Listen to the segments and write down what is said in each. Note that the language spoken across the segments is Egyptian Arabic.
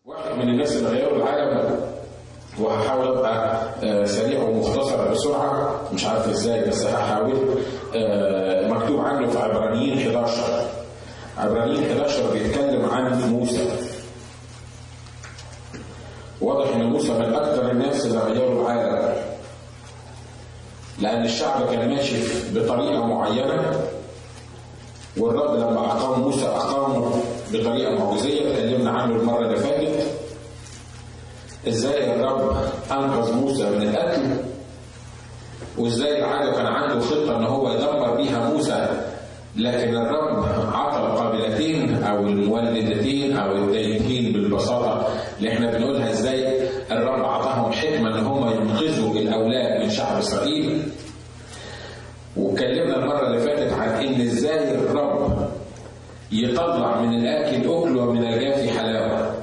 واحد من الناس اللي غيروا العالم وهحاول ابقى آه، سريع ومختصر بسرعه مش عارف ازاي بس هحاول آه، مكتوب عنه في عبرانيين 11 عبرانيين 11 بيتكلم عن موسى واضح ان موسى من اكثر الناس اللي غيروا العالم لان الشعب كان ماشي بطريقه معينه والرب لما اقام موسى اقامه بطريقه معجزيه اتكلمنا عنه المره اللي فاتت ازاي الرب انقذ موسى من القتل وازاي العالم كان عنده خطه ان هو يدمر بيها موسى لكن الرب عطى القابلتين او المولدتين او الدايتين بالبساطه اللي احنا بنقولها ازاي الرب عطاهم حكمه ان هم ينقذوا الاولاد من شعب اسرائيل واتكلمنا المره اللي فاتت عن ان ازاي الرب يطلع من الاكل اكل ومن الجافي حلاوه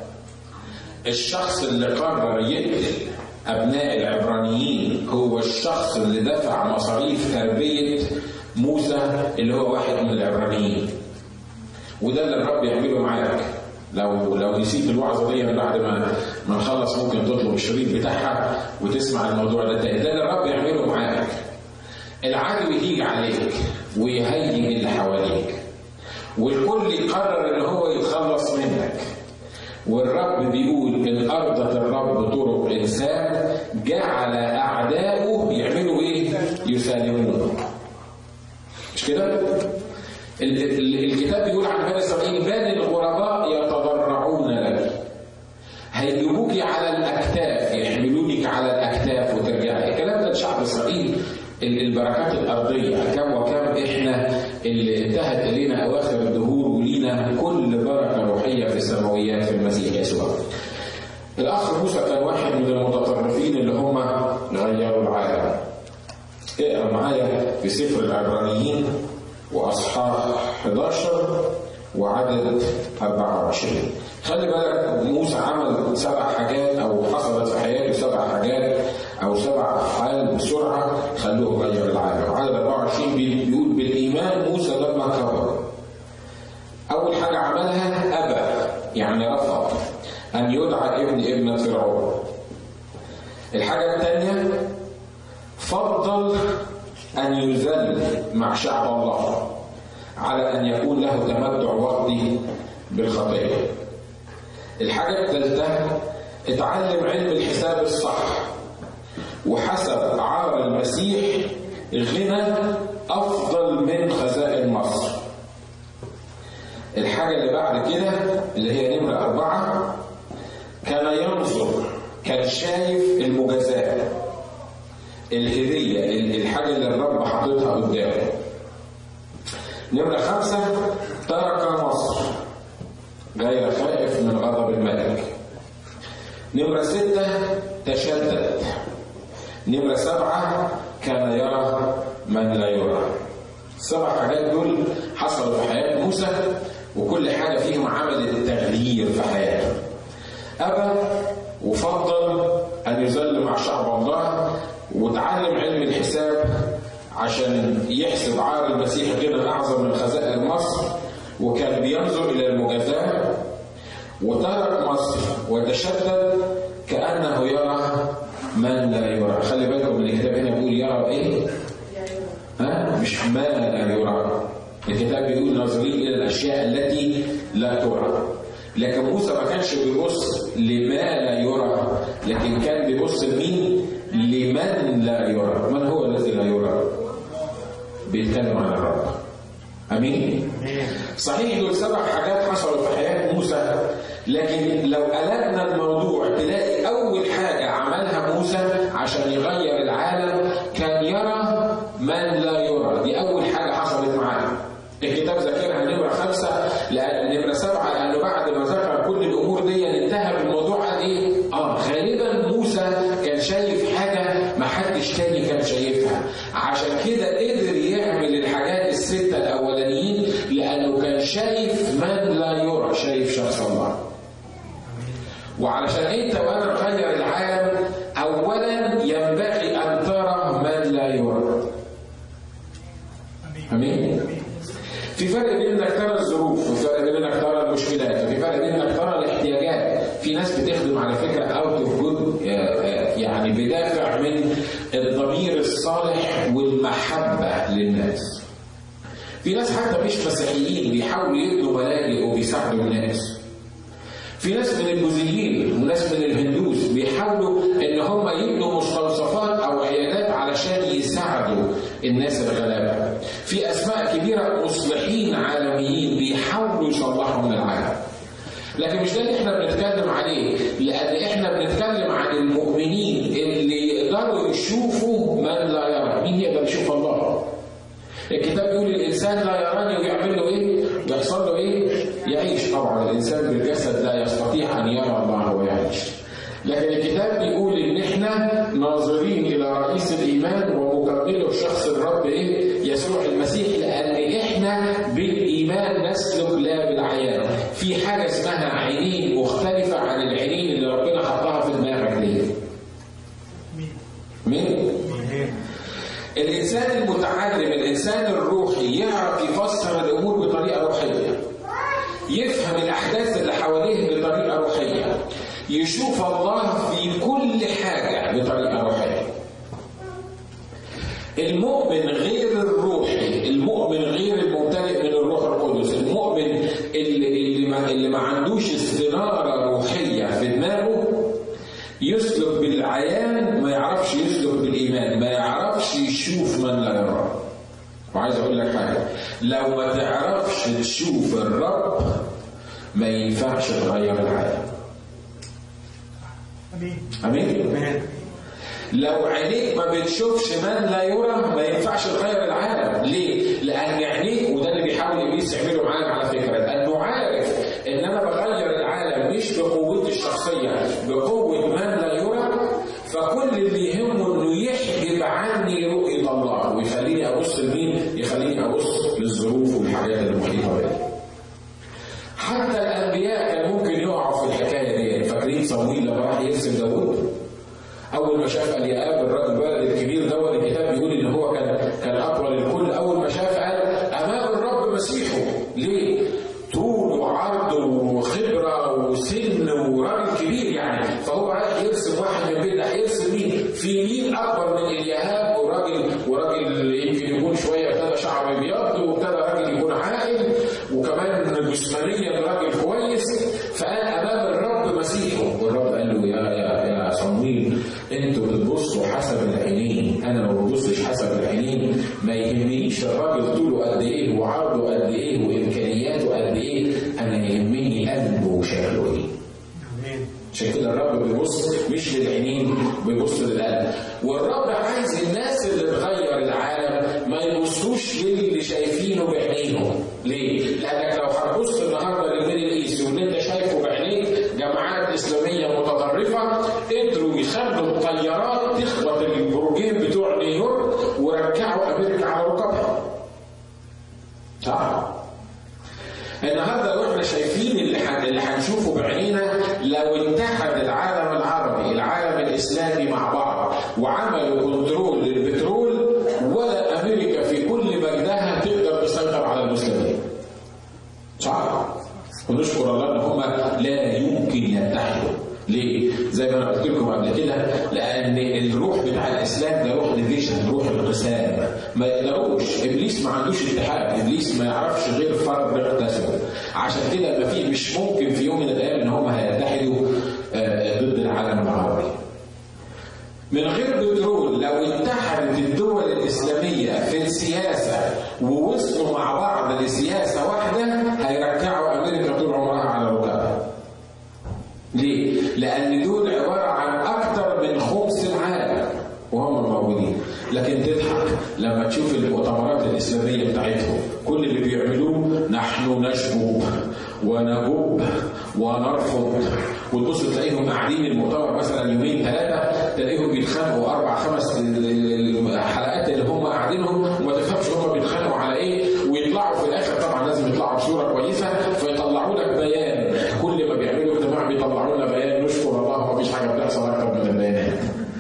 الشخص اللي قرر يقتل ابناء العبرانيين هو الشخص اللي دفع مصاريف تربيه موسى اللي هو واحد من العبرانيين وده اللي الرب يعمله معاك لو لو نسيت الوعظه دي بعد ما ما نخلص ممكن تطلب الشريط بتاعها وتسمع الموضوع ده تاني ده اللي الرب يعمله معاك العدو يجي عليك ويهيج اللي حواليك والكل يقرر ان هو يتخلص منك والرب بيقول ان ارضت الرب طرق انسان جعل اعداؤه يعملوا ايه؟ يسالمونه مش كده؟ ال- ال- الكتاب بيقول عن بني اسرائيل بني الغرباء يتضرعون لك هيجيبوك على الاكتاف يحملونك على الاكتاف وترجعي الكلام ده لشعب اسرائيل ال- البركات الارضيه كم وكم احنا اللي انتهت الينا اواخر الدهور ولينا كل بركه روحيه في السماويات في المسيح يسوع. الاخ موسى كان واحد من المتطرفين اللي هم غيروا العالم. اقرا معايا في سفر العبرانيين واصحاح 11 وعدد 24 خلي بالك موسى عمل سبع حاجات او حصلت في حياته سبع حاجات او سبع افعال بسرعه خلوه غير العالم عدد 24 بي- بيقول بالايمان موسى لما كبر اول حاجه عملها ابى يعني رفض ان يدعى ابن ابنه فرعون الحاجه الثانيه فضل أن يذل مع شعب الله على أن يكون له تمتع وقتي بالخطية الحاجة الثالثة اتعلم علم الحساب الصح وحسب عار المسيح غنى أفضل من خزائن مصر الحاجة اللي بعد كده اللي هي نمرة أربعة كان ينظر كان شايف المجازات الهدية الحاجة اللي الرب حاططها قدامه نمرة خمسة ترك مصر غير خائف من غضب الملك نمرة ستة تشدد نمرة سبعة كان يرى من لا يرى السبع حاجات دول حصلوا في حياة موسى وكل حاجة فيهم عملت تغيير في حياته أبى وفضل أن يذل مع شعب الله وتعلم علم الحساب عشان يحسب عار المسيح غنى أعظم من خزائن مصر وكان بينظر إلى المجازاة وترك مصر وتشدد كأنه يرى من لا يرى خلي بالكم من الكتاب هنا بيقول يرى إيه؟ ها؟ مش ما لا يرى الكتاب بيقول ناظرين إلى الأشياء التي لا ترى لكن موسى ما كانش بيبص لما لا يرى لكن كان بيبص لمين؟ لمن لا يرى من هو الذي لا يرى؟ بيتكلم عن الرب امين صحيح دول سبع حاجات حصلوا في حياه موسى لكن لو قلبنا الموضوع تلاقي اول حاجه عملها موسى عشان يغير العالم كان يرى من لا يرى دي اول حاجه حصلت معاه الكتاب ذاكرها نمرة خمسة لأن نمرة سبعة لأنه بعد ما ذكر كل الأمور دي انتهى بالموضوع قال إيه؟ آه غالبا موسى كان شايف حاجة ما حدش تاني كان شايفها عشان كده قدر يعمل الحاجات الستة الأولانيين لأنه كان شايف من لا يرى شايف شخص الله وعلشان انت وانا نغير العالم اولا ينبغي ان ترى من لا يرى امين في فرق بين انك ترى الظروف وفي فرق بين انك ترى المشكلات وفي فرق بين انك ترى الاحتياجات في ناس بتخدم على فكره اوت اوف جود يعني بدافع من الضمير الصالح والمحبه للناس في ناس حتى مش مسيحيين بيحاولوا يبنوا ملاجئ وبيساعدوا الناس في ناس من البوذيين وناس من الهندوس بيحاولوا ان هم يبنوا مستوصفات او عيادات علشان يساعدوا الناس الغلابه. في اسماء كبيره مصلحين عالميين بيحاولوا يصلحوا من العالم. لكن مش ده اللي احنا بنتكلم عليه لان احنا بنتكلم عن المؤمنين اللي يقدروا يشوفوا من لا يرى، مين يقدر يشوف الله؟ الكتاب بيقول الانسان لا يراني ويعمل له ايه؟ يحصل له ايه؟ يعيش طبعا الانسان بالجسد لا يستطيع ان يرى الله ويعيش. لكن الكتاب بيقول ان احنا ناظرين الى رئيس الايمان ومكمله شخص الرب ايه؟ يسوع المسيح لان احنا بالايمان نسلك لا بالعيان. في حاجه اسمها عينين مختلفه عن العينين اللي ربنا حطها في دماغك دي. مين؟ الانسان المتعلم الانسان الروحي يعرف يفسر الامور بطريقه روحيه يفهم الاحداث اللي حواليه بطريقه روحيه يشوف الله في كل حاجه بطريقه روحيه المؤمن غير الروحي المؤمن غير الممتلئ من الروح القدس المؤمن اللي اللي ما, اللي ما عندوش استناره روحيه في دماغه يسلك بالعيان ما يعرفش يسلك بالايمان ما يعرفش يشوف من لا يرى وعايز اقول لك حاجه لو ما تعرفش تشوف الرب ما ينفعش تغير العالم امين امين لو عينيك ما بتشوفش من لا يرى ما ينفعش تغير العالم ليه لان عينيك وده اللي بيحاول ابليس يعمله معانا على فكره لانه عارف ان انا بغير العالم مش بقوتي الشخصيه بقوه من لا يرى فكل اللي يهمه انه يحجب عني رؤيه الله ويخليني ابص لمين؟ يخليني ابص للظروف والحاجات المحيطه بي. حتى الانبياء كان ممكن يقعوا في الحكايه دي فاكرين صمويل لما راح يرسم داوود اول ما شاف الياب الراجل الولد الكبير ده الكتاب بيقول ان هو كان كان اطول الكل اول ما شاف قال امام الرب مسيحه ليه؟ طول وعرض وخبره وسن وراجل كبير يعني فهو رايح يرسم واحد من بيت هيرسم مين؟ في مين اكبر من اليهاب وراجل وراجل يمكن يكون شويه ابتدى شعره ابيض وابتدى راجل يكون عاقل وكمان جسمانيا راجل كويس فقال امام الرب مسيحه والرب قال له يا يا يا صمويل انتوا بتبصوا حسب العينين انا ما ببصش حسب العينين ما يهمنيش الراجل طوله قد ايه وعرضه قد ايه وامكانياته قد ايه انا يهمني قلبه وشكله ايه عشان كده الرب بيبص مش للعينين بيبص للقلب والرب عايز الناس اللي تغير العالم ما يبصوش للي شايفينه بعينيهم ليه؟ لانك لو هتبص النهارده للميدل ايست واللي انت شايفه بعينيك جماعات اسلاميه متطرفه قدروا يخلوا الطيارات تخبط البرجين بتوع نيويورك ورجعوا امريكا على ركبها. صح؟ النهارده لو احنا شايفين اللي حن... اللي هنشوفه بعينينا لو اتحد العالم العربي العالم الاسلامي مع بعض وعملوا كنترول للبترول ولا امريكا في كل مجدها تقدر تسيطر على المسلمين. صح؟ ونشكر الله ان هم لا يمكن يتحدوا. ليه؟ زي ما انا قلت لكم قبل كده لان الروح بتاع الاسلام ده روح ديفيجن روح انقسام ما يقدروش ابليس ما عندوش اتحاد ابليس ما يعرفش غير فرد اقتسم عشان كده ما في مش ممكن في يوم من الايام ان هم هيتحدوا ضد العالم العربي من غير بترول لو اتحدت الدول الإسلامية في السياسة ووصلوا مع بعض لسياسة واحدة هيرجعوا أمريكا طول عمرها على ركبها. ليه؟ لأن دول عبارة عن أكثر من خمس العالم وهم موجودين. لكن تضحك لما تشوف المؤتمرات الإسلامية بتاعتهم كل اللي بيعملوه نحن نشبو ونجب ونرفض وتبص تلاقيهم قاعدين المؤتمر مثلا يومين ثلاثه تلاقيهم بيتخانقوا اربع خمس حلقات اللي هم قاعدينهم وما تفهمش هم بيتخانقوا على ايه ويطلعوا في الاخر طبعا لازم يطلعوا بصوره كويسه فيطلعوا لك بيان كل ما بيعملوا اجتماع بيطلعوا لنا بيان نشكر الله ما فيش حاجه بتحصل اكتر من البيانات.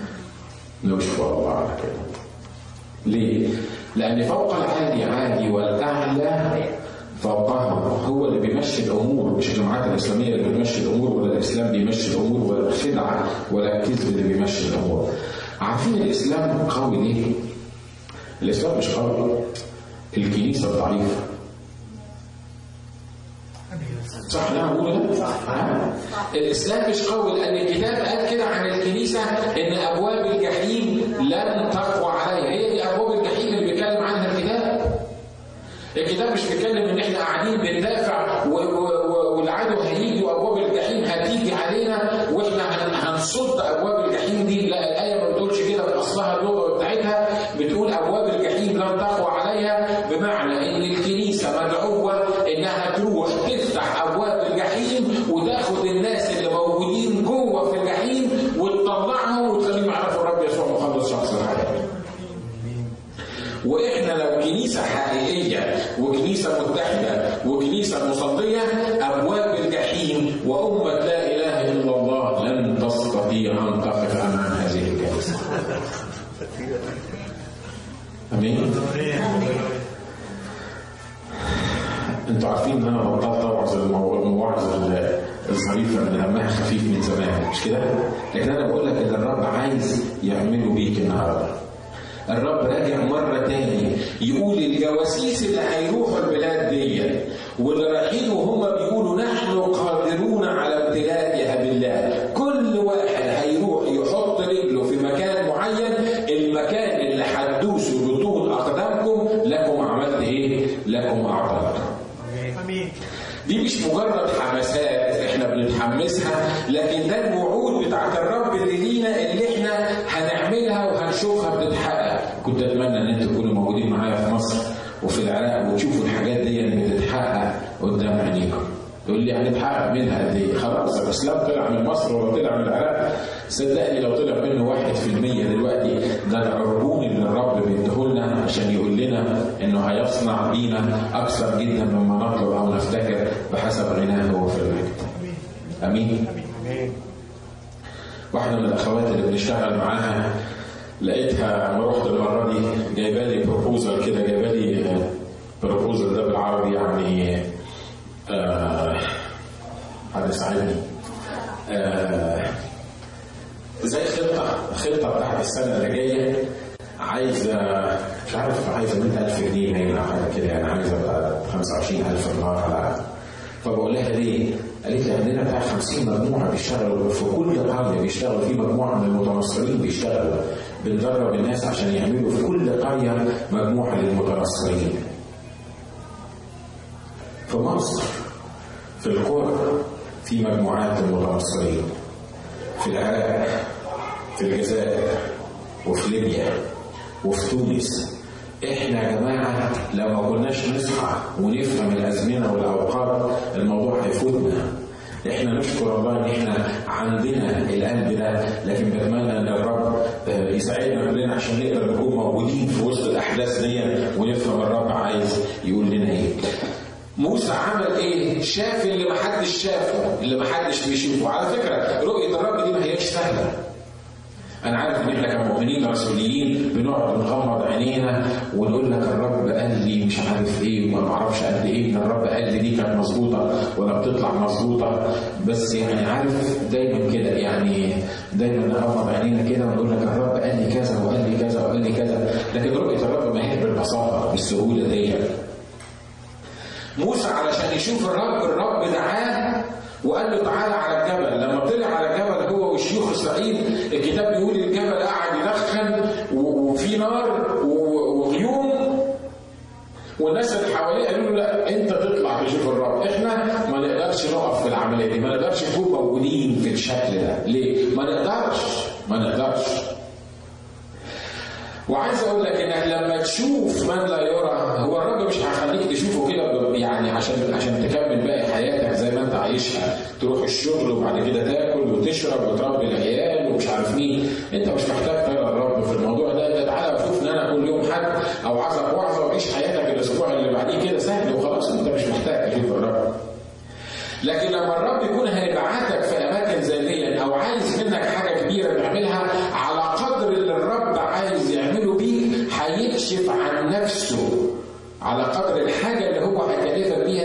نشكر الله على كده. ليه؟ لأن فوق العالي عالي والأعلى فوقها هو اللي بيمشي الامور مش الجماعات الاسلاميه اللي بتمشي الامور ولا الاسلام بيمشي الامور ولا الخدعه ولا الكذب اللي بيمشي الامور. عارفين الاسلام قوي ليه؟ الاسلام مش قوي الكنيسه ضعيفه. صح اللي انا بقوله ده؟ صح الاسلام مش قوي لان الكتاب قال كده عن الكنيسه ان ابواب الجحيم لن تقوى عليها هي دي ابواب الجحيم اللي بيتكلم عنها الكتاب. الكتاب مش بيتكلم ان احنا قاعدين بندافع والعدو هيجي وابواب الجحيم هتيجي علينا واحنا هنصد ابواب الجحيم دي لا الايه ما بتقولش كده من اصلها اللغه بتاعتها بتقول ابواب الجحيم لن تقوى عليها بمعنى ان الكنيسه مدعوه انها تروح تفتح ابواب الجحيم وتاخد الناس اللي موجودين جوه في الجحيم وتطلعهم وتخليهم يعرفوا الرب يسوع مخلص شخص الحياه. واحنا لو كنيسه حقيقيه وكنيسه متحده وكنيسه مصليه ابواب الجحيم وامه لا اله الا الله لن تستطيع ان تقف امام هذه الكنيسه. امين. انتوا عارفين ان انا بطلت اوعظ المواعظ الظريفه اللي دمها خفيف من زمان مش كده؟ لكن انا بقول لك ان الرب عايز يعمله بيك النهارده. الرب راجع مرة تاني يقول الجواسيس اللي هيروحوا البلاد دي واللي رايحين وهم بيقولوا نحن قادرون على امتلاكها بالله كل واحد هيروح يحط رجله في مكان معين المكان اللي هتدوسوا بطول اقدامكم لكم عملت ايه؟ لكم اعطيتكم. دي مش مجرد حماسات احنا بنتحمسها لكن ده الوعود بتاعت الرب اللي لينا اللي احنا هنعملها وهنشوفها بتتحقق كنت اتمنى ان انتوا تكونوا موجودين معايا في مصر وفي العراق وتشوفوا الحاجات دي بتتحقق قدام عينيكم تقول لي هنتحقق منها قد ايه؟ خلاص الاسلام طلع من مصر ولا طلع من العراق صدقني لو طلع منه واحد في المية دلوقتي ده العربون اللي الرب بيديهولنا عشان يقول لنا انه هيصنع بينا اكثر جدا مما نطلب او نفتكر بحسب غناه هو في المجد. امين. واحده من الاخوات اللي بنشتغل معاها لقيتها لما رحت المره دي جايبه لي بروبوزل كده جايبه لي بروبوزل ده بالعربي يعني آه حد يساعدني آه زي خطه خطه بتاعت السنه اللي جايه عايزه مش عارف عايزه 100000 جنيه باين او حاجه كده يعني عايزه بقى 25000 دولار على فبقول لها ليه؟ قالت لي عندنا بتاع 50 مجموعه بيشتغلوا في كل قريه بيشتغل في مجموعه من المتنصرين بيشتغلوا بندرب الناس عشان يعملوا في كل قريه مجموعه للمتنصرين. في مصر في القرى في مجموعات للمتنصرين. في العراق في الجزائر وفي ليبيا وفي تونس احنا يا جماعه لو ما كناش نصحى ونفهم الازمنه والاوقات الموضوع هيفوتنا احنا نشكر الله ان احنا عندنا القلب ده لكن بتمنى ان الرب يساعدنا كلنا عشان نقدر نكون موجودين في وسط الاحداث دي ونفهم الرب عايز يقول لنا ايه. موسى عمل ايه؟ شاف اللي ما حدش شافه، اللي ما حدش بيشوفه، على فكره رؤيه الرب دي ما هياش سهله. انا عارف ان احنا كمؤمنين رسوليين بنقعد نغمض عينينا ونقول لك الرب قال لي مش عارف ايه وما بعرفش قد ايه ان الرب قال لي دي كانت مظبوطه ولا بتطلع مظبوطه بس يعني عارف دايما كده يعني دايما نغمض عينينا كده ونقول لك الرب قال لي كذا وقال لي كذا وقال لي كذا لكن رؤيه الرب ما هي بالبساطه بالسهوله دي موسى علشان يشوف الرب الرب دعاه وقال له تعالى على الجبل لما طلع على الجبل هو وشيوخ اسرائيل الكتاب بيقول الجبل قعد يدخن وفي نار وغيوم والناس اللي حواليه قالوا له لا انت تطلع تشوف الرب احنا ما نقدرش نقف في العمليه دي ما نقدرش نكون موجودين في الشكل ده ليه ما نقدرش ما نقدرش وعايز اقول لك انك لما تشوف من لا يرى هو الرب مش هيخليك تشوفه كده يعني عشان عشان تكمل باقي حياتك زي ما انت عايشها تروح الشغل وبعد كده تاكل وتشرب وتربي العيال ومش عارف مين انت مش محتاج ترى الرب في الموضوع ده انت تعالى وشوف ان انا كل يوم حد او عظم وعظه وعيش حياتك الاسبوع اللي بعديه كده سهل وخلاص انت مش محتاج تشوف الرب لكن لما الرب يكون هيبعتك في اماكن زي دي او عايز منك حاجه كبيره تعملها على قدر اللي الرب عايز يعمله بيه هيكشف عن نفسه على قدر الحاجه اللي هو هيكلفك بيها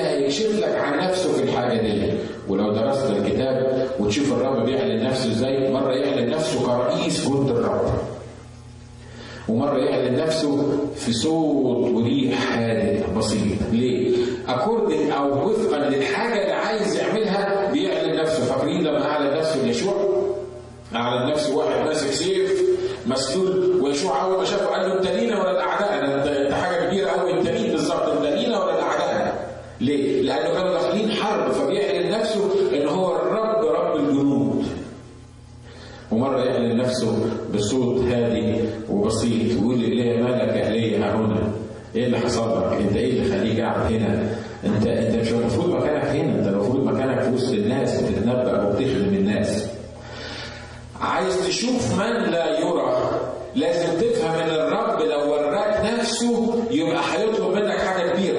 الحاجه دي ولو درست الكتاب وتشوف الرب بيعلن نفسه ازاي مره يعلن نفسه كرئيس جند الرب ومرة يعلن نفسه في صوت وريح هادئ بسيط ليه؟ أكوردنج أو وفقا للحاجة اللي عايز يعملها بيعلن نفسه فاكرين لما أعلن نفسه ليشوع؟ أعلن نفسه واحد ماسك سيف مسدود ويشوع أول ما شافه قال له أنت لينا ولا لأعدائنا؟ أنت أنت حاجة كبيرة قوي أنت مين بالظبط؟ أنت لينا ولا لأعدائنا؟ ليه؟ لأنه كانوا داخلين حرب فبيعلن نفسه إن هو الرب رب الجنود ومرة يعلن نفسه بصوت هادي وبسيط ويقول لي مالك يا ليه ها هنا؟ ايه اللي حصل لك؟ انت ايه اللي خليك قاعد هنا؟ انت انت مش المفروض مكانك هنا، انت المفروض مكانك في وسط الناس بتتنبأ وبتخدم الناس. عايز تشوف من لا يرى لازم تفهم ان الرب لو وراك نفسه يبقى هيطلب منك حاجه كبيره.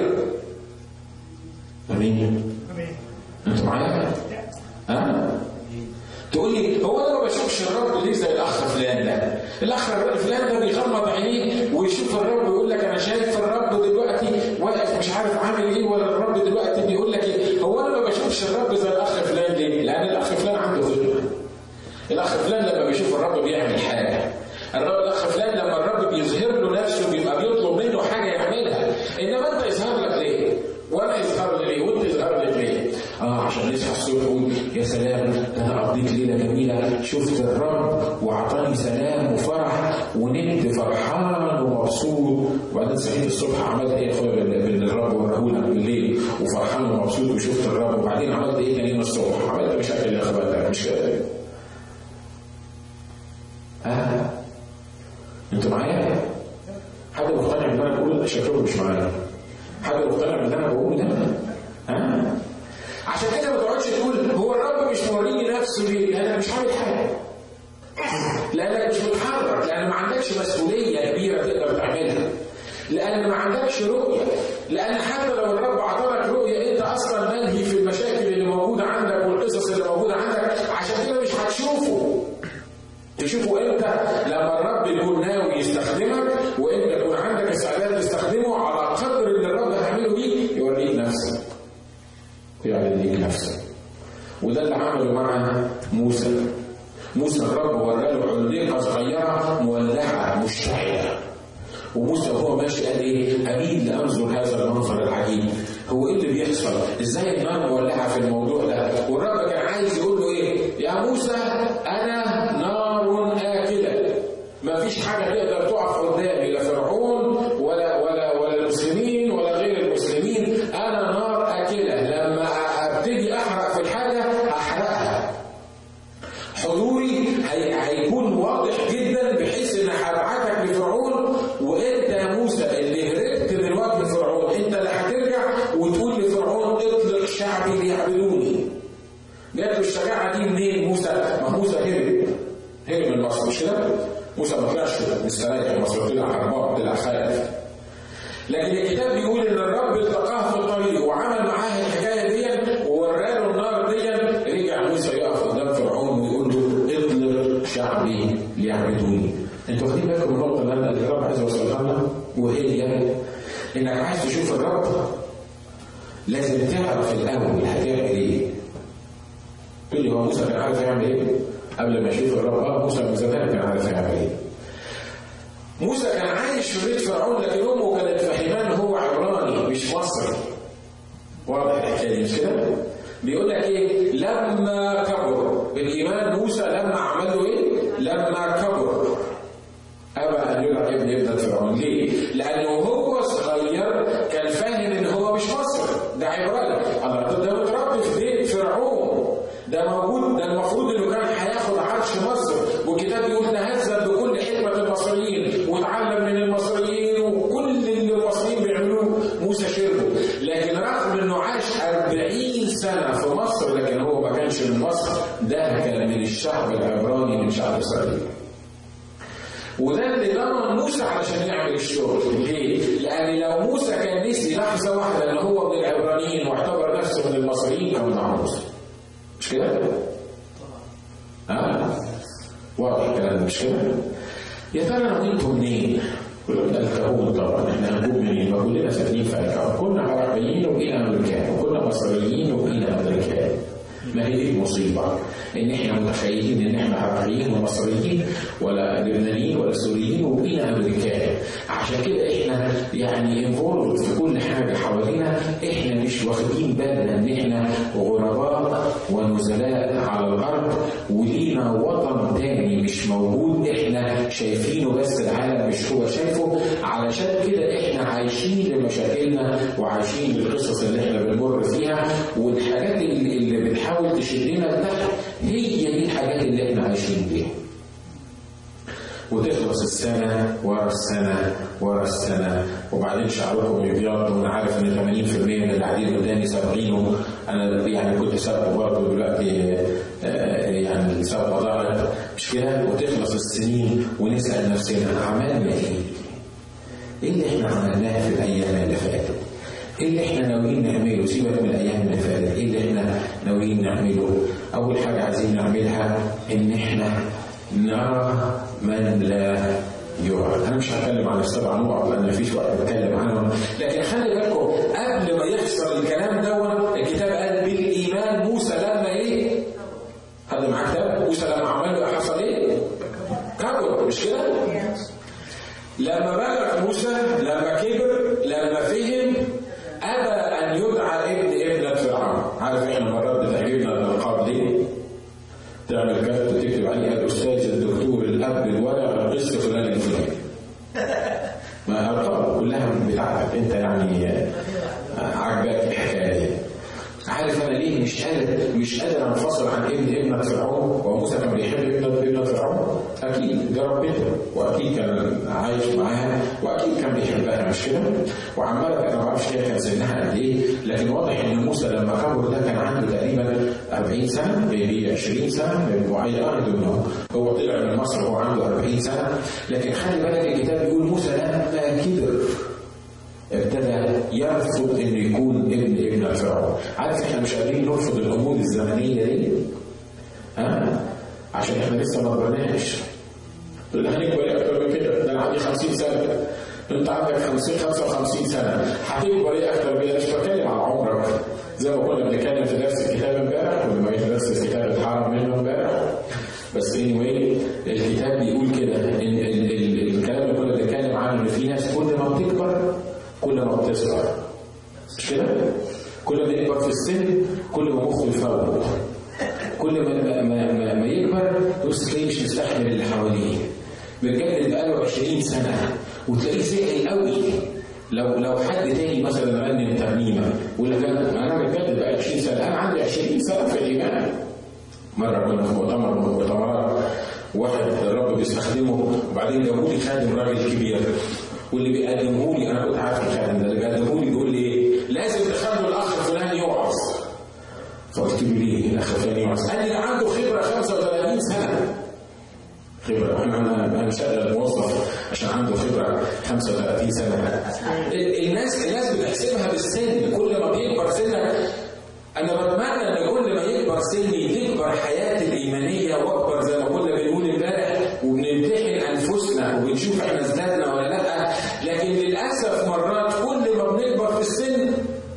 امين؟ امين انتوا معايا؟ ها؟ تقول لي هو انا ما بشوفش الرب ليه زي الاخ فلان ده؟ الاخ فلان ده بيغمض عينيه ويشوف الرب ويقول لك انا شايف الرب دلوقتي واقف مش عارف عامل ايه ولا الرب دلوقتي بيقول لك ايه؟ هو انا ما بشوفش الرب زي الاخ فلان ليه؟ لان الاخ فلان عنده خدمه. الاخ فلان لما بيشوف الرب بيعمل حاجه. الرب الاخ فلان لما الرب بيظهر له نفسه بيبقى بيطلب منه حاجه يعملها، انما انت يظهر لك ليه؟ وانا يظهر لي ليه؟ وانت يظهر لك ليه؟ اه عشان نصحى الصبح ونقول يا سلام ده انا قضيت ليله جميله شفت الرب واعطاني سلام وفرح ونمت فرحان ومبسوط وبعدين صحيت الصبح عملت ايه يا اخويا بال- باللي الرب وراه لك بالليل وفرحان ومبسوط وشفت الرب وبعدين عملت ايه تاني يوم الصبح؟ عملت مشاكل يا اخويا مش كده اه انتوا معايا؟ حد مقتنع باللي انا بقوله شكله مش معايا حد مقتنع باللي انا بقوله ده؟ ها؟ عشان كده ما تقعدش تقول هو الرب مش موريني نفسه ليه؟ لانك مش عامل حاجه. لانك مش متحرك، لان ما عندكش مسؤوليه كبيره تقدر تعملها. لان ما عندكش رؤيه، لان حتى لو الرب اعطاك رؤيه انت اصلا ملهي في المشاكل اللي موجوده عندك والقصص اللي موجوده عندك، عشان كده مش هتشوفه. تشوفه امتى؟ لما الرب يكون ناوي يستخدمك وانت يكون عندك استعداد تستخدمه على قدر اللي الرب هيعمله بيه يوريك نفسك. يعلن ليك نفسك وده اللي عمله مع موسى موسى الرب وراله علقه صغيره مولعه مشتعله وموسى وهو ماشي قال ايه؟ امين لانظر هذا المنظر العجيب هو ايه اللي بيحصل؟ ازاي النار مولعه في الموضوع ده؟ والرب كان عايز يقول له ايه؟ يا موسى انا نار اكله مفيش حاجه تقدر تقف قدامي لا فرعون ولا ولا ولا المسلمين ولا غير المسلمين انا نار اكله لما ابتدي احرق في الحاجه هحرقها حضوري هي- هيكون واضح جدا بحيث ان هبعتك لفرعون وانت يا موسى اللي هربت من وجه فرعون انت اللي هترجع وتقول لفرعون اطلق شعبي ليعبدوني جات له الشجاعه دي منين موسى؟ ما موسى هرب هرب من مصر مش كده؟ موسى ما طلعش مستريح من مصر طلع هربان طلع خايف لكن الكتاب بيقول ان الرب التقاه في الطريق وعمل معاه الحكايه دي ووراله النار دي رجع موسى يقف قدام فرعون ويقول له اطلق شعبي ليعبدوني. انتوا واخدين بالكم من النقطه اللي انا اللي الرب عايز اوصلها لنا وهي انك عايز تشوف الرب لازم تعرف الاول هتعمل ايه. تقول لي هو موسى كان عارف يعمل ايه؟ قبل ما يشوف الرب اه موسى من زمان كان عارف يعمل ايه. موسى كان عايش في بيت فرعون لكن امه كانت فاهماه ان هو عبراني مش مصري. واضح الحكايه مش كده؟ بيقول لك ايه؟ لما كبر بالايمان موسى لما عمل له ايه؟ لما كبر ابى ان يدعى ابن ابن فرعون ليه؟ لانه هو صغير كان فاهم ان هو مش مصري ده عبراني الله ده متربي في بيت فرعون ده موجود ده المفروض انه كان هياخد عرش مصر والكتاب بيقول تهذب بكل حكمه المصريين وتعلم من المصريين وكل اللي المصريين بيعملوه موسى شربه لكن رغم انه عاش 40 سنه في مصر لكن هو ما كانش من مصر ده كان من الشعب العبراني من شعب اسرائيل وده اللي ضمن موسى علشان يعمل الشغل ليه؟ لأن لو موسى كان نسي لحظة واحدة إن هو من العبرانيين واعتبر نفسه من المصريين كان مع موسى مش كده؟ ها؟ واضح الكلام ده مش كده؟ يا ترى انا وانتم منين؟ كلنا من الكهون طبعا احنا هنكون منين؟ ما كلنا ساكنين في الكهون كنا عربيين وبقينا امريكان وكنا مصريين وبقينا امريكان دي المصيبه ان احنا متخيلين ان احنا عراقيين ومصريين ولا لبنانيين ولا سوريين وبقينا امريكان عشان كده احنا يعني انفولد في كل حاجه حوالينا احنا مش واخدين بالنا ان احنا غرباء ونزلاء على الارض ولينا وطن تاني مش موجود احنا شايفينه بس العالم مش هو شايفه علشان كده احنا عايشين لمشاكلنا وعايشين بالقصص اللي احنا بنمر فيها والحاجات اللي, اللي بتحاول تشدنا لتحت هي دي الحاجات اللي احنا عايشين بيها وتخلص السنة ورا السنة ورا السنة وبعدين شعركم يبيض وأنا عارف إن 80% من اللي قاعدين قدامي سابقينه أنا يعني كنت سابقه برضه دلوقتي يعني السابقة ضاعت مش كده وتخلص السنين ونسأل نفسنا عملنا إيه؟ إيه اللي إحنا عملناه في الأيام اللي فاتت؟ ايه اللي احنا ناويين نعمله سيبك من الايام اللي فاتت ايه اللي احنا ناويين نعمله اول حاجه عايزين نعملها ان احنا نرى من لا يرى انا مش هتكلم عن السبع نقط لان مفيش وقت اتكلم عنهم لكن خلي بالكم قبل ما يحصل الكلام دوت الكتاب قال بالايمان موسى لما ايه حد معاه كتاب موسى لما عمل له حصل ايه كبر مش كده لما بلغ موسى لما كبر لما فهم ابى ان يدعى ابن ابنه فرعون عارف احنا مرات بتعجبنا الالقاب ليه؟ تعمل كارت وتكتب عليه الاستاذ الدكتور الاب الورق القس فلان الفلاني ما القاب كلها بتاعتك انت يعني عجباك الحكايه دي عارف انا ليه مش قادر مش قادر انفصل عن ابن ابنة فرعون وموسى كان بيحب ابنة ابنة فرعون اكيد دي ربته واكيد كان عايش معاها واكيد كان بيحبها مش كده وعماله انا ما اعرفش هي كان سنها قد ايه لكن واضح ان موسى لما كبر ده كان عنده تقريبا 40 سنه بيبي 20 سنه معين ارض هو طلع من مصر وهو عنده 40 سنه لكن خلي بالك الكتاب بيقول موسى لما كبر ابتدى يرفض انه يكون ابن ابن فرعون عارف احنا مش قادرين نرفض الامور الزمنيه دي ها عشان احنا لسه ما كبرناش تقول هنكبر اكتر من كده ده انا عندي 50 سنه انت عندك 50 55 سنه هتكبر ايه اكتر من مش بتكلم على عمرك زي ما كنا بنتكلم في درس الكتاب امبارح ولما جيت درس الكتاب اتحرم منه امبارح بس anyway الكتاب بيقول كده ان الكلام اللي كنا بنتكلم عنه ان في ناس كل ما بتكبر كل ما بتصغر مش كده؟ كل ما يكبر في السن كل ما مخه يفوت كل ما ما, ما, ما يكبر تبص تلاقيه مش مستحمل اللي حواليه بجد بقاله 20 سنه وتلاقيه زعل قوي لو لو حد تاني مثلا رنم ترنيمه ولا كان انا بجد بقى 20 سنه انا عندي 20 سنه في الايمان مره كنا في مؤتمر من المؤتمرات واحد الرب بيستخدمه وبعدين جابوا لي خادم راجل كبير واللي بيقدمه لي انا كنت عارف الخادم ده اللي بيقدمه لي بيقول لي ايه؟ لازم تخلوا الاخ فلان يوعظ. فقلت له ليه الاخ فلان يوعظ؟ قال لي ده عنده خبره 35 سنه. خبره احنا هنشغل موظف عشان عنده خبره 35 سنه. الناس الناس بتحسبها بالسن كل ما بيكبر سنك انا بتمنى ان كل ما يكبر سني تكبر حياتي الايمانيه واكبر زي ما كنا بنقول امبارح وبنمتحن انفسنا وبنشوف احنا ازدادنا ولا لا لكن للاسف مرات كل ما بنكبر في السن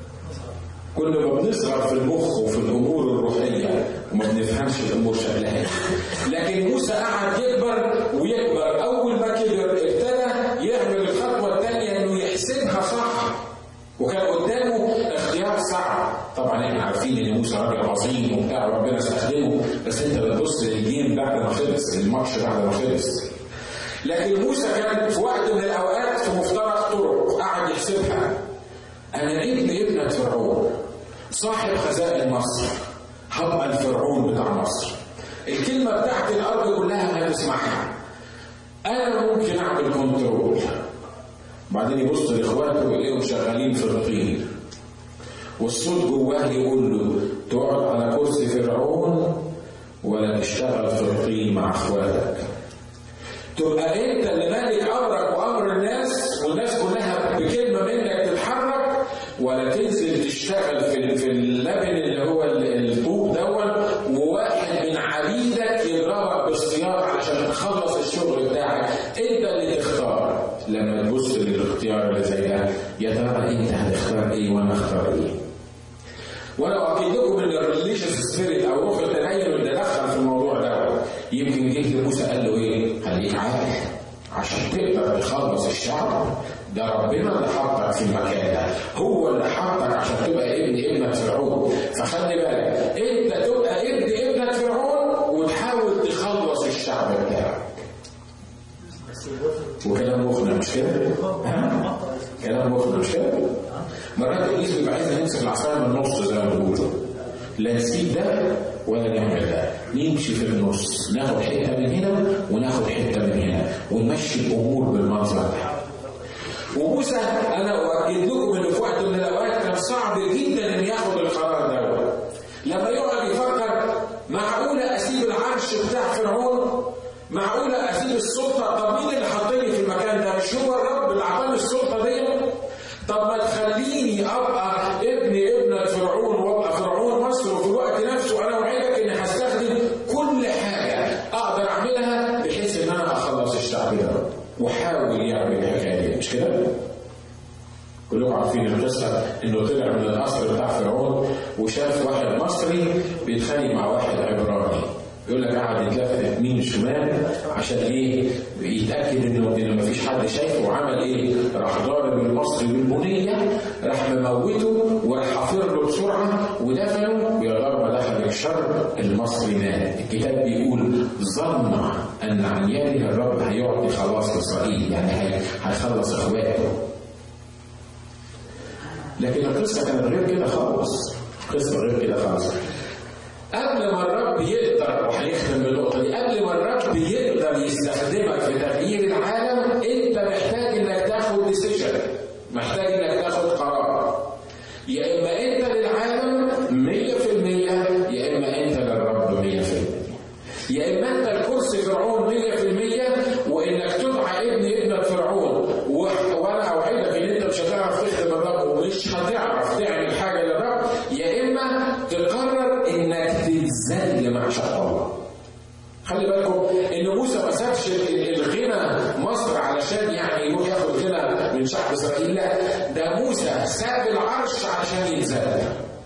كل ما بنصغر في المخ وفي الامور الروحيه وما بنفهمش الامور شكلها لكن موسى قعد يكبر ويكبر اول ما كبر ابتدى يعمل الخطوه الثانيه انه يحسبها صح وكان قدامه اختيار صعب طبعا احنا عارفين ان موسى راجل عظيم وبتاع ربنا استخدمه بس انت بتبص للجيم بعد ما خلص الماتش بعد ما خلص لكن موسى كان في وقت من الاوقات في مفترق طرق قعد يحسبها انا ابن ابنة فرعون صاحب خزائن مصر هبقى الفرعون بتاع مصر الكلمة بتاعت الأرض كلها هتسمعها أنا ممكن أعمل كنترول بعدين يبص لاخواته ويلاقيهم شغالين في الطين والصوت جواه يقول له تقعد على كرسي فرعون ولا تشتغل في الطين مع اخواتك تبقى انت اللي مالك امرك وامر الناس والناس كلها بكلمه منك تتحرك ولا تنزل تشتغل في في اللبن اللي هو الطوب دون وواحد من عبيدك يضربك بالسياط علشان تخلص الشغل بتاعك انت اللي تختار لما تبص للاختيار اللي زي ده يا ترى انت هتختار ايه وانا اختار ايه وانا اؤكد لكم ان ريليجيوس سبيريت او روح التدين اللي دخل في الموضوع ده يمكن جه لموسى قال له ايه؟ خليك عارف عشان تقدر تخلص الشعب ده ربنا اللي حطك في المكان ده هو اللي حطك عشان تبقى ابن ابنة فرعون فخلي بالك انت تبقى ابن ابنة فرعون وتحاول تخلص الشعب بتاعك وكلام مخنا مش كده؟ ها؟ كلام مخنا مش كده؟ مرات ابليس بيبقى عايز يمسك العصايه من النص زي ما بيقولوا لا نسيب ده ولا نعمل ده نمشي في النص ناخد حته من هنا وناخد حته من هنا ونمشي الامور بالمنظر ده وموسى انا اؤكد لكم انه في وقت من الاوقات كان صعب جدا ان ياخد القرار ده لما يقعد يفكر معقوله اسيب العرش بتاع فرعون معقوله اسيب السلطه طب مين اللي حطني في المكان ده مش هو الرب اللي اعطاني السلطه دي طب ما تخليني ابقى ابن ابنة فرعون وابقى فرعون مصر وفي الوقت نفسه انا وعدك اني هستخدم كل حاجه اقدر اعملها بحيث ان انا اخلص الشعب ده وحاول يعمل الحكايه دي مش كده؟ كلكم عارفين القصه انه طلع من القصر بتاع فرعون وشاف واحد مصري بيتخانق مع واحد عبراني يقول لك قعد يتلفت يمين شمال عشان ايه يتاكد انه ان مفيش حد شايفه وعمل ايه راح ضارب المصري بالبنيه راح مموته وراح حافر له بسرعه ودفنه ويا ضربه دخل الشر المصري مات الكتاب بيقول ظن ان عن يده الرب هيعطي خلاص اسرائيل يعني هيخلص اخواته لكن القصه كانت غير كده خالص قصه غير كده خالص قبل ما الرب يقدر وهيختم بالنقطه دي قبل ما الرب يقدر يستخدمك في تغيير العالم انت محتاج انك تاخد ديسيجن محتاج انك تاخد قرار يا اما انت للعالم 100% يا اما انت للرب 100% يا اما انت الكرسي فرعون 100% وانك تدعى ابن ابنة فرعون وانا اوعدك ان انت مش هتعرف تخدم الرب ومش هتعرف تعمل حاجه للرب يا اما تقرر انك تتذل مع شعب الله خلي بالكم ان موسى ما سابش الغنى مصر علشان يعني يروح ياخد غنى من شعب اسرائيل لا ده موسى ساب العرش علشان يتذل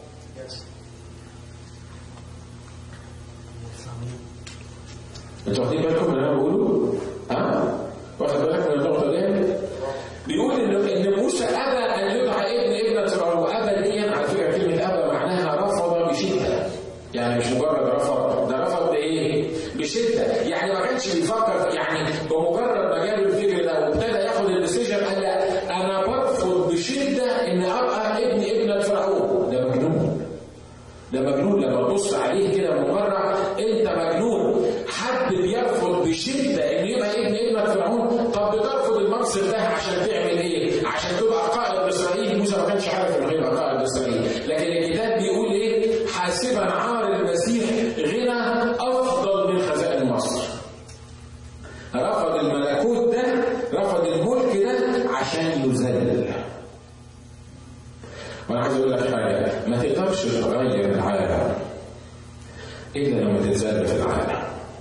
انتوا واخدين بالكم من اللي انا بقوله؟ ها؟ واخد بالك من النقطه دي؟ بيقول ان ان موسى ابى ان يدعى ابن ابنه فرعون وابى دي على فكره كلمه ابى معناها رفض بشده يعني مش مجرد رفض ده رفض بايه؟ بشده يعني ما كانش بيفكر يعني بمجرد ما جاله الفكر ده وابتدى ياخد الديسيجن قال لا انا برفض بشده ان ابقى ابن ابنه فرعون ده مجنون ده مجنون لما تبص عليه كده من بره انت مجنون حد بيرفض بشده ان يبقى ابن ابنه فرعون طب بترفض المنصب ده عشان تعمل ايه؟ عشان تبقى قائد اسرائيل موسى ما كانش عارف انه هيبقى قائد اسرائيل لكن الكتاب بيقول ايه؟ حاسبا عار المسيح غنى افضل من خزائن مصر. رفض الملكوت ده رفض الملك ده عشان يذل. وانا عايز اقول لك حاجه ما تقدرش تغير العالم الا لما تتذل في العالم.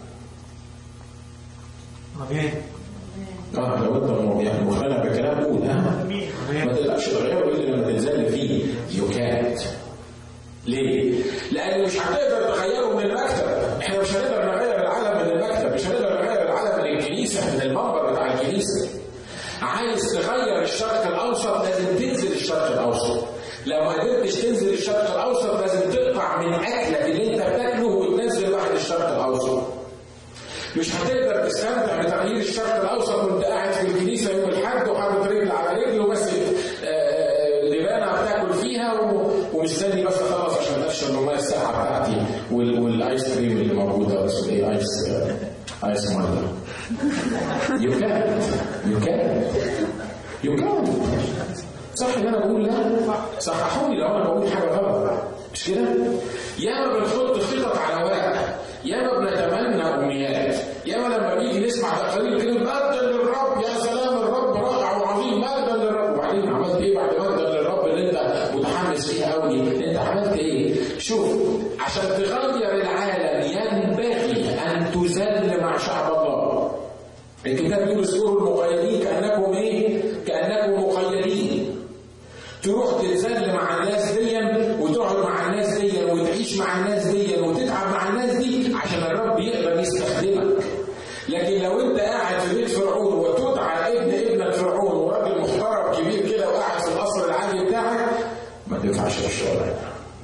امين اه لو انت يعني مقتنع بالكلام قول ها ما تقدرش تغيره الا لما تتذل فيه يو كانت ليه؟ لأن مش هتقدر تغيره من المكتب، احنا مش هنقدر نغير العالم من المكتب، مش هنقدر نغير العالم من الكنيسة، من المنبر بتاع الكنيسة. عايز تغير الشرق الأوسط لازم تنزل الشرق الأوسط. لو ما قدرتش تنزل الشرق الأوسط لازم تقطع من أكلك اللي أنت بتاكله وتنزل واحد الشرق الأوسط. مش هتقدر تستمتع بتغيير الشرق الاوسط وانت قاعد في الكنيسه يوم الاحد وحاطط رجل على رجل وبس لبانه بتاكل فيها ومستني بس اخلص عشان اشرب الميه الساقعه بتاعتي والايس كريم اللي موجوده اسمه ايه ايس ايس ميه يو كان يو كان يو كان صح اللي انا بقول لا صححوني لو انا بقول حاجه غلط مش كده؟ ياما بنحط خطط على ورق ياما بنتمنى امنيات ياما لما بيجي نسمع تقارير كده مجدا للرب يا سلام الرب رائع وعظيم مجدا للرب وبعدين عملت ايه بعد مجدا للرب اللي انت متحمس فيه قوي انت عملت ايه؟ شوف عشان تغير العالم ينبغي ان تذل مع شعب الله الكتاب بيقول اذكروا المقيدين كانكم ايه؟ كانكم مقيدين تروح تتذل مع الناس دي وتقعد مع الناس دي وتعيش تعيش مع الناس دي وتتعب مع الناس دي عشان الرب يقدر يستخدمك لكن لو انت قاعد في بيت فرعون وتدعى ابن ابنك فرعون وراجل محترم كبير كده وقاعد في القصر العالي بتاعك ما تنفعش في الشغلانه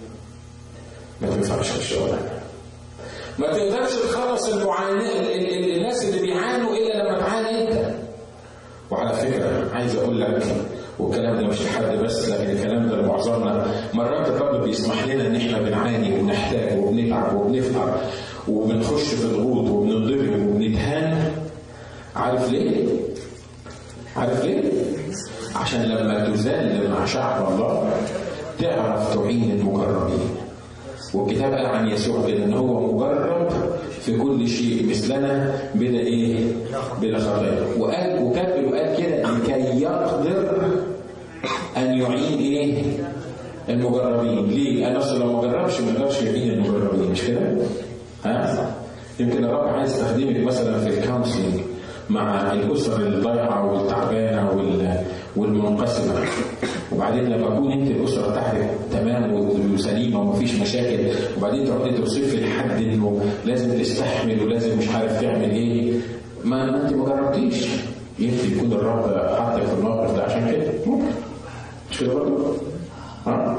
ما تنفعش في الشغلانه ما تقدرش تخلص المعاناة الناس اللي بيعانوا الا لما تعاني انت وعلى فكره عايز اقول لك والكلام ده مش لحد بس لكن الكلام ده لمعظمنا مرات الرب بيسمح لنا ان احنا بنعاني وبنحتاج وبنتعب وبنفقر وبنخش في ضغوط وبنضرب وبنتهان عارف ليه؟ عارف ليه؟ عشان لما تذل مع شعب الله تعرف تعين المجربين والكتاب قال عن يسوع كده ان هو مجرب في كل شيء مثلنا بلا ايه؟ بلا خطايا وقال وكمل وقال كده لكي يقدر ان يعين ايه؟ المجربين ليه؟ انا اصلا لو ما جربش ما يقدرش يعين المجربين مش كده؟ ها؟ يمكن الرب عايز يستخدمك مثلا في الكونسلنج مع الاسر الضايعه والتعبانه والمنقسمه وبعدين لما تكون انت الاسره بتاعتك تمام وسليمه ومفيش مشاكل وبعدين تقعدي توصفي لحد انه لازم تستحمل ولازم مش عارف تعمل ايه ما, ما انت ما جربتيش يمكن يكون الرب حطك في الموقف ده عشان كده ممكن مش كده برضه؟ ها؟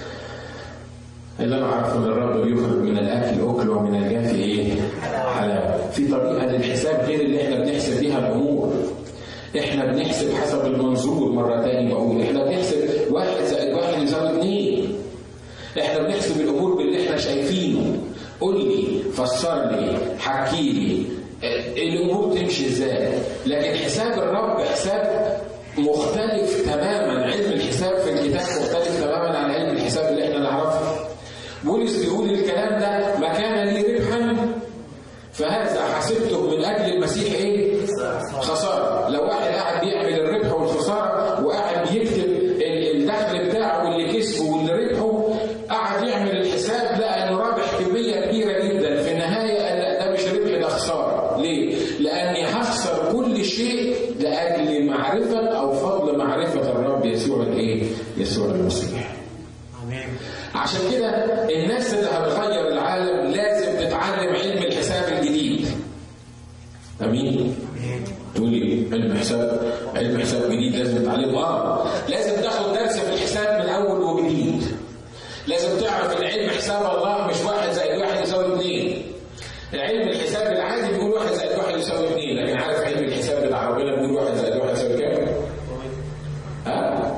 اللي انا اعرفه ان الرب بيخرج من الاكل اكل ومن الجاف ايه؟ حلاوه. في طريقه للحساب غير اللي احنا بنحسب بيها الامور. احنا بنحسب حسب المنظور مره تاني بقول احنا بنحسب واحد زائد واحد يساوي اثنين. احنا بنحسب الامور باللي احنا شايفينه. قول لي فسر لي حكي لي الامور تمشي ازاي؟ لكن حساب الرب حساب مختلف تماما علم الحساب في الكتاب مختلف تماما عن علم الحساب اللي احنا نعرفه. بولس بيقول الكلام ده ما كان لي ربحا فهذا حسبته من اجل المسيح ايه؟ خساره، لو واحد قاعد بيعمل الربح والخساره وقاعد بيكتب الدخل بتاعه واللي كسبه واللي ربحه قاعد يعمل الحساب لقى انه رابح كميه كبيره جدا في النهايه قال ده مش ربح ده خساره، ليه؟ لاني هخسر كل شيء لاجل معرفه او فضل معرفه الرب يسوع الايه؟ يسوع المسيح. عشان كده الناس اللي هتغير العالم لازم تتعلم علم الحساب الجديد. امين؟ تقول لي علم حساب علم حساب جديد لازم تتعلمه اه لازم تاخد درس في الحساب من اول وجديد. لازم تعرف ان علم حساب الله مش واحد زائد واحد يساوي اثنين. علم الحساب العادي بيقول واحد زائد واحد يساوي اثنين، لكن عارف علم الحساب بتاع ربنا بيقول واحد زائد واحد يساوي كام؟ ها؟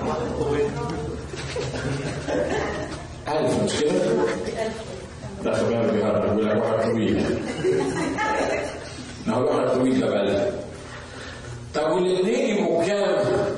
ألف مش كده؟ لا خبير بيهرب بيقول لك واحد طويل. ما هو واحد طويل ده بقى طب والاثنين يبقوا كام؟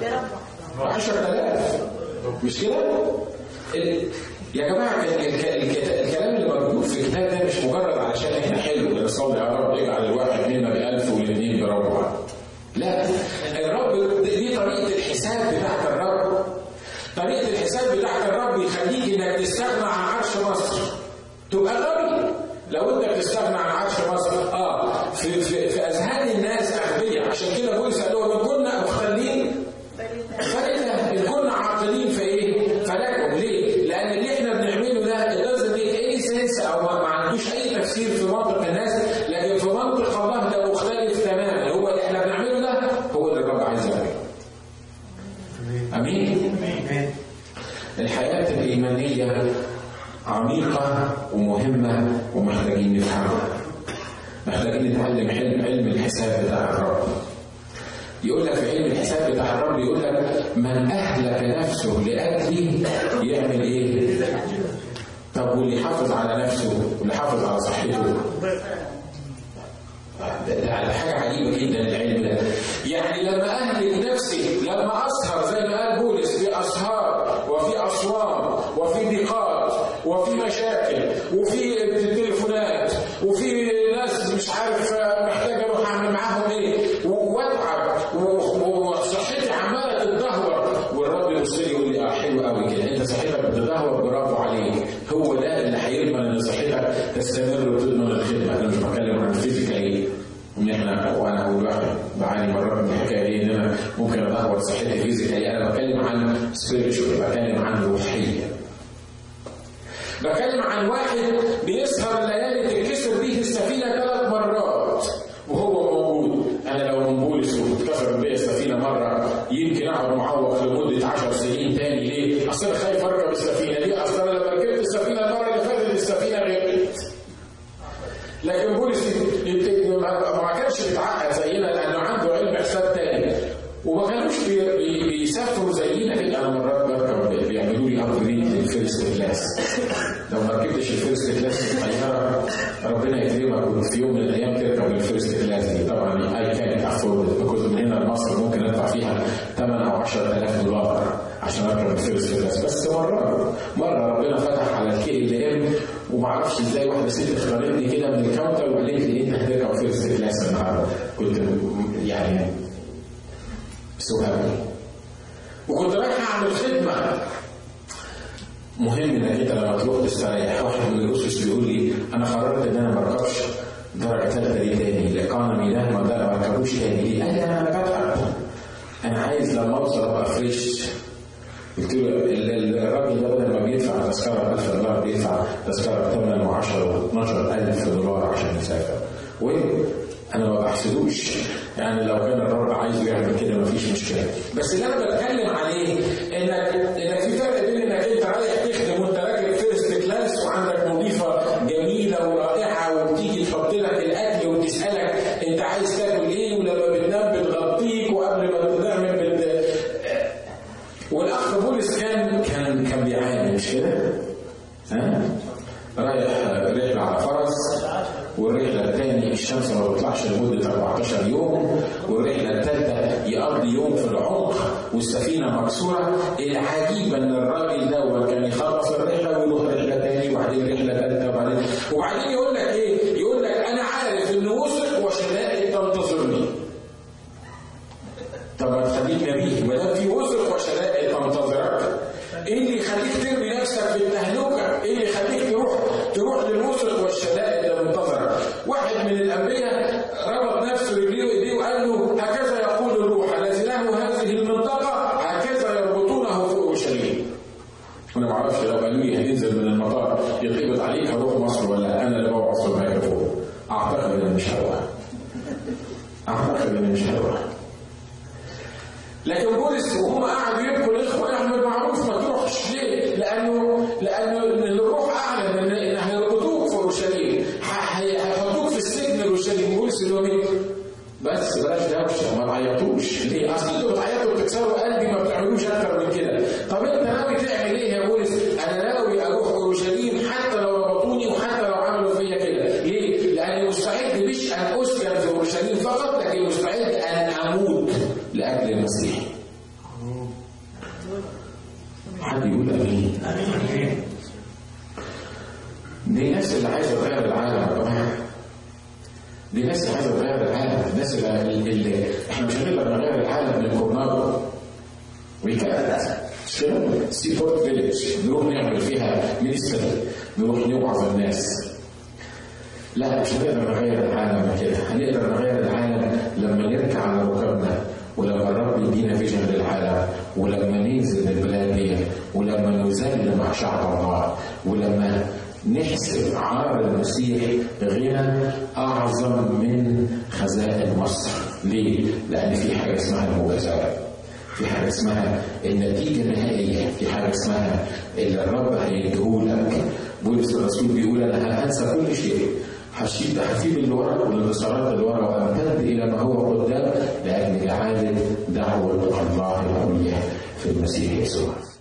10000 مش كده؟ ال... يا جماعه الك... الك... الكلام اللي موجود في الكتاب ده مش مجرد علشان احنا حلو بنصلي يا رب اجعل الواحد منا بألف والاثنين بربع. لا الرب دي طريقه الحساب بتاعت الرب طريقة الحساب بتاعت الرب يخليك انك تستغنى عن عرش مصر. تبقى غبي لو انت بتستغنى عن عرش مصر اه في في, في اذهان الناس اغبياء عشان كده بولس قال لهم ان كنا مختلين فإذا ان كنا عاقلين في ايه؟ فلكم ليه؟ لان اللي احنا بنعمله ده it doesn't make any sense او ما, ما عندوش اي تفسير في منطق الناس لكن في منطق الله ده مختلف تماما هو اللي احنا بنعمله ده هو اللي الرب عايز يعمله. امين؟ الحياة الإيمانية عميقة ومهمة ومحتاجين نفهمها. محتاجين نتعلم علم علم الحساب بتاع الرب. يقول لك في علم الحساب بتاع الرب يقول لك من أهلك نفسه لأجلي يعمل إيه؟ طب واللي حافظ على نفسه واللي حافظ على صحته ده, ده حاجة عجيبة جدا العلم ده. يعني لما أهلك نفسي لما أسهر زي ما قال بولس في أسهار وفي أصوام وفي ضيقات وفي مشاكل وفي تليفونات وفي ناس مش عارف محتاج أروح أعمل معاهم إيه وأتعب وصحتي عمالة تتدهور والرب يبص لي يقول لي اه حلو قوي كده انت صحتك بتتدهور برافو عليك هو ده اللي هيضمن ان صحتك تستمر وتضمن الخدمه انا مش بتكلم عن فيزيكالي ان احنا وانا اول واحد بعاني مرات من الحكايه دي ان انا ممكن ادهور صحتي فيزيكالي انا بتكلم عن سبيريتشوال بتكلم عن روحيه بتكلم عن واحد بيسهر الليالي تتكسر بيه السفينه ثلاث مرات وهو موجود انا لو من بولس واتكسر بيا السفينه مره يمكن اقعد معوق لمده 10 سنين تاني ليه؟ اصل انا خايف اركب السفينه دي اصل انا لما ركبت السفينه المره اللي فاتت السفينه غرقت لكن بولس ما كانش بيتعقد زينا لانه عنده علم حساب تاني وما كانوش بيسافروا زينا كده انا مرات بركب بيعملوا لي ابجريد للفيرست كلاس لو ما ركبتش الفيرست كلاس الطياره ربنا يكرمك في يوم من الايام تركب الفيرست كلاس دي طبعا اي كانت افورد بكوز من هنا لمصر ممكن ادفع فيها 8 او 10000 دولار عشان اركب الفيرست كلاس بس مره مره ربنا فتح على الكي ال ام وما اعرفش ازاي واحده ست اختارتني كده من الكاونتر وقالت لي انت هتركب فيرست كلاس النهارده كنت يعني سهل وكنت رايح اعمل خدمه مهم انك انت لما تروح تستريح واحد من الاسس بيقول لي انا قررت ان انا ما اركبش درجه ثالثه دي تاني الايكونومي ده ما ده ما اركبوش تاني ليه؟ قال لي انا انا بتعب انا عايز لما اوصل ابقى فريش قلت له الراجل ده بدل ما بيدفع تذكره 1000 دولار بيدفع تذكره 8 و10 و12 الف دولار عشان يسافر وانا ما بحسدوش يعني لو كان الرب عايز يعمل كده مفيش مشكله بس اللي انا بتكلم عليه انك انك في فرق بين انك انت رايح تخدم وانت راكب فيرست كلاس وعندك مضيفه جميله ورائعه وبتيجي تحط لك الاكل وتسالك انت عايز تاكل ايه ولما بتنام بتغطيك وقبل ما تعمل بت... والاخ بولس كان كان كان بيعاني مش كده؟ ها؟ رايح رحله على فرس والرحله الثانيه الشمس ما بتطلعش لمده 14 يوم والرحله الثالثه يقضي يوم في العمق والسفينه مكسوره العجيب ان الراجل ده كان يخلص الرحله ويروح رحله ثانيه وبعدين رحله ثالثه وبعدين وبعدين يقول لك ايه؟ يقول لك انا عارف ان وثق وشدائد تنتظرني. طب ما تخليك نبيه ما دام في وثق وشدائد تنتظرك ايه اللي يخليك ترمي نفسك في التهلكه؟ ايه اللي يخليك تروح تروح للوثق والشدائد المنتظره؟ واحد من الانبياء ربط نفسه رجليه وايديه وقال له هكذا يقول الروح الذي له هذه المنطقه هكذا يربطونه فوق اورشليم. انا ما اعرفش لو قالوا لي هننزل من المطار يتقبض عليك هروح مصر ولا انا اللي بوعظ في الميكروفون. اعتقد اني مش هروح. اعتقد اني مش هروح. لكن بولس وهم قعدوا يبكوا الاخوه اعمل معروف ما تروحش ليه؟ لانه لانه الروح اعلن ان ان هيربطوك في اورشليم هيحطوك في السجن اورشليم بولس اللي هو مين؟ بس بلاش دوشه ما تعيطوش ليه؟ اصل انتوا بتعيطوا وبتكسروا قلبي ما بتعملوش اكتر من كده طب انت ناوي تعمل ايه يا بولس؟ انا ناوي اروح اورشليم حتى لو ربطوني وحتى لو عملوا فيا كده ليه؟ لاني مستعد مش ان اسكن في اورشليم فقط لكن مستعد ان اموت لاجل المسيح حد يقول امين دي الناس اللي عايزه تغير العالم يا جماعه دي الناس اللي عايزه تغير العالم الناس اللي, اللي احنا مش هنقدر نغير العالم من كورنادو ويكاد مش كده؟ سي بورت فيليج نروح نعمل فيها مينستري نروح نوعظ الناس لا مش هنقدر نغير العالم كده هنقدر نغير العالم لما نركع على ركبنا ولما الرب يدينا فيجن للعالم ولما ننزل البلاد دي ولما نذل مع شعب الله ولما نحسب عار المسيح غنى اعظم من خزائن مصر ليه؟ لان في حاجه اسمها المجازات في حاجه اسمها النتيجه النهائيه في حاجه اسمها اللي الرب هيديهولك بولس الرسول بيقول انا هنسى كل شيء هشيل هسيب اللي ورا والانتصارات اللي ورا وامتد الى ما هو قدام لاجل اعاده دعوه الله العليا في المسيح يسوع